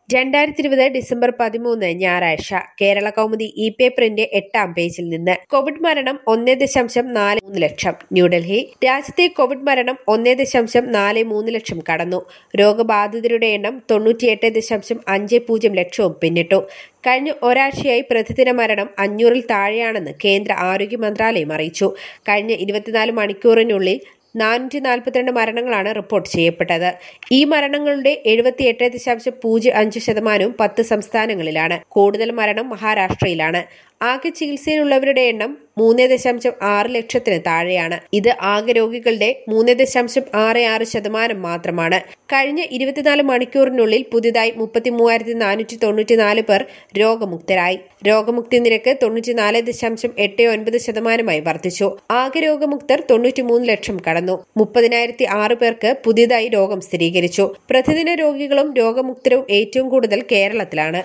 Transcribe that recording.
രണ്ടായിരത്തി ഇരുപത് ഡിസംബർ പതിമൂന്ന് ഞായറാഴ്ച കേരള കൗമുദി ഇ പേപ്പറിന്റെ എട്ടാം പേജിൽ നിന്ന് കോവിഡ് മരണം ഒന്നേ ദശാംശം നാല് മൂന്ന് ലക്ഷം ന്യൂഡൽഹി രാജ്യത്തെ കോവിഡ് മരണം ഒന്നേ ദശാംശം നാല് മൂന്ന് ലക്ഷം കടന്നു രോഗബാധിതരുടെ എണ്ണം തൊണ്ണൂറ്റിയെട്ട് ദശാംശം അഞ്ച് പൂജ്യം ലക്ഷവും പിന്നിട്ടു കഴിഞ്ഞ ഒരാഴ്ചയായി പ്രതിദിന മരണം അഞ്ഞൂറിൽ താഴെയാണെന്ന് കേന്ദ്ര ആരോഗ്യ മന്ത്രാലയം അറിയിച്ചു കഴിഞ്ഞ ഇരുപത്തിനാല് മണിക്കൂറിനുള്ളിൽ നാനൂറ്റി നാൽപ്പത്തിരണ്ട് മരണങ്ങളാണ് റിപ്പോർട്ട് ചെയ്യപ്പെട്ടത് ഈ മരണങ്ങളുടെ എഴുപത്തിയെട്ട് ദശാംശം പൂജ്യം അഞ്ച് ശതമാനവും പത്ത് സംസ്ഥാനങ്ങളിലാണ് കൂടുതൽ മരണം മഹാരാഷ്ട്രയിലാണ് ആകെ ചികിത്സയിലുള്ളവരുടെ എണ്ണം മൂന്ന് ദശാംശം ആറ് ലക്ഷത്തിന് താഴെയാണ് ഇത് ആകെ രോഗികളുടെ മൂന്ന് ദശാംശം ആറ് ആറ് ശതമാനം മാത്രമാണ് കഴിഞ്ഞ ഇരുപത്തിനാല് മണിക്കൂറിനുള്ളിൽ പുതിയതായി മുപ്പത്തി മൂവായിരത്തി നാനൂറ്റി തൊണ്ണൂറ്റിനാല് പേർ രോഗമുക്തരായി രോഗമുക്തി നിരക്ക് തൊണ്ണൂറ്റിനാല് ദശാംശം എട്ട് ഒൻപത് ശതമാനമായി വർദ്ധിച്ചു ആകെ രോഗമുക്തർ തൊണ്ണൂറ്റിമൂന്ന് ലക്ഷം കടന്നു മുപ്പതിനായിരത്തി ആറ് പേർക്ക് പുതിയതായി രോഗം സ്ഥിരീകരിച്ചു പ്രതിദിന രോഗികളും രോഗമുക്തരും ഏറ്റവും കൂടുതൽ കേരളത്തിലാണ്